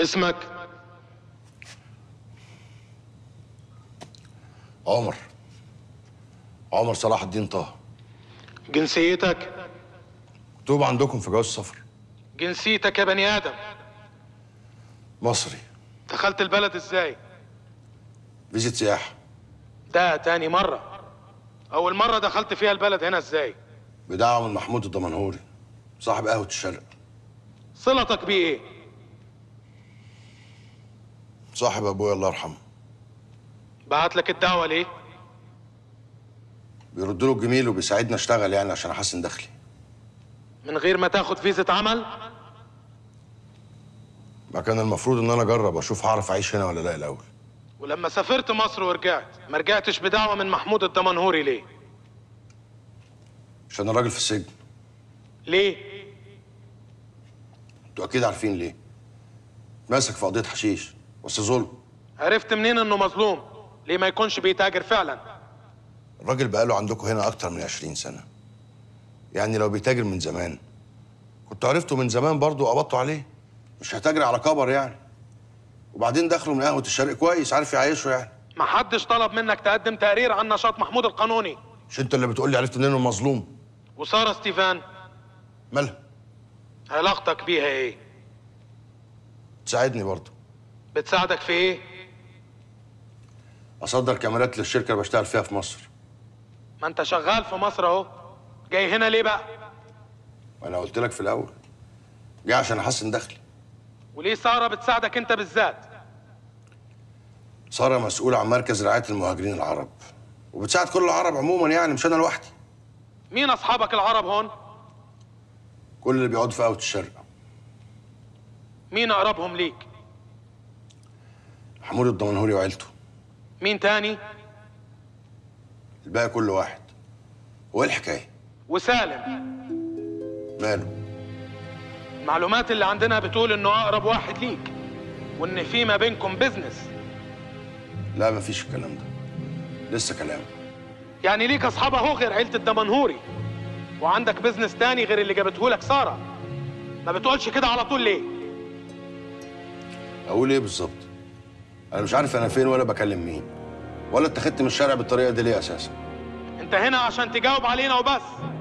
اسمك عمر عمر صلاح الدين طه جنسيتك مكتوب عندكم في جواز السفر جنسيتك يا بني ادم مصري دخلت البلد ازاي فيزيت سياحه ده تاني مرة أول مرة دخلت فيها البلد هنا ازاي بدعوه من محمود الدمنهوري صاحب قهوه الشرق صلتك بيه ايه صاحب ابويا الله يرحمه بعت لك الدعوة ليه بيرد له الجميل وبيساعدني اشتغل يعني عشان احسن دخلي من غير ما تاخد فيزة عمل ما كان المفروض ان انا اجرب اشوف هعرف اعيش هنا ولا لا الاول ولما سافرت مصر ورجعت ما رجعتش بدعوة من محمود الدمنهوري ليه عشان الراجل في السجن ليه انتوا اكيد عارفين ليه ماسك في قضيه حشيش بس ظلم عرفت منين انه مظلوم ليه ما يكونش بيتاجر فعلا الراجل بقاله عندكم هنا اكتر من 20 سنه يعني لو بيتاجر من زمان كنت عرفته من زمان برضه وقبضته عليه مش هتاجر على كبر يعني وبعدين دخله من قهوه الشرق كويس عارف يعيشه يعني ما حدش طلب منك تقدم تقرير عن نشاط محمود القانوني مش انت اللي بتقول لي عرفت منين انه مظلوم وسارة ستيفان مالها علاقتك بيها ايه تساعدني برضه بتساعدك في ايه اصدر كاميرات للشركه اللي بشتغل فيها في مصر ما انت شغال في مصر اهو جاي هنا ليه بقى وانا قلت لك في الاول جاي عشان احسن دخلي وليه سارة بتساعدك انت بالذات ساره مسؤوله عن مركز رعايه المهاجرين العرب وبتساعد كل العرب عموما يعني مش انا لوحدي مين اصحابك العرب هون كل اللي بيقعدوا في قهوه الشرق مين اقربهم ليك محمود الدمنهوري وعيلته مين تاني الباقي كل واحد هو ايه الحكايه وسالم ماله المعلومات اللي عندنا بتقول انه اقرب واحد ليك وان في ما بينكم بيزنس لا مفيش الكلام ده لسه كلام يعني ليك اصحاب اهو غير عيلة الدمنهوري وعندك بيزنس تاني غير اللي جابته لك سارة ما بتقولش كده على طول ليه اقول ايه بالظبط انا مش عارف انا فين ولا بكلم مين ولا اتخذت من الشارع بالطريقه دي ليه اساسا انت هنا عشان تجاوب علينا وبس